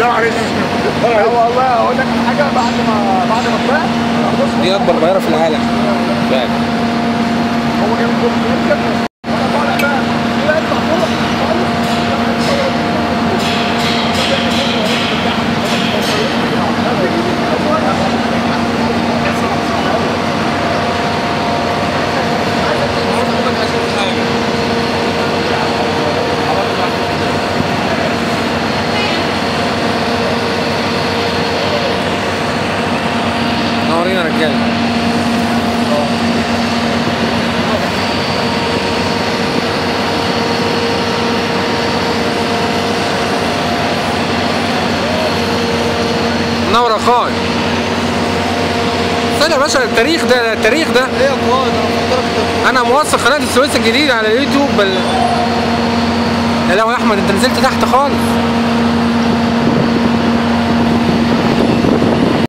السلام عليكم والله اقول لك حاجه بعد ما بعد ما طلعت بص دي اكبر بحيره في العالم فعلا هو كان بيقول انا طالع بقى لا يطلع فوق نورينا يا رجاله منور يا خالد استنى يا باشا التاريخ ده التاريخ ده ايه يا قائد انا فكرت انا موثق قناه السويس الجديده على اليوتيوب بل... لا لا يا احمد انت نزلت تحت خالص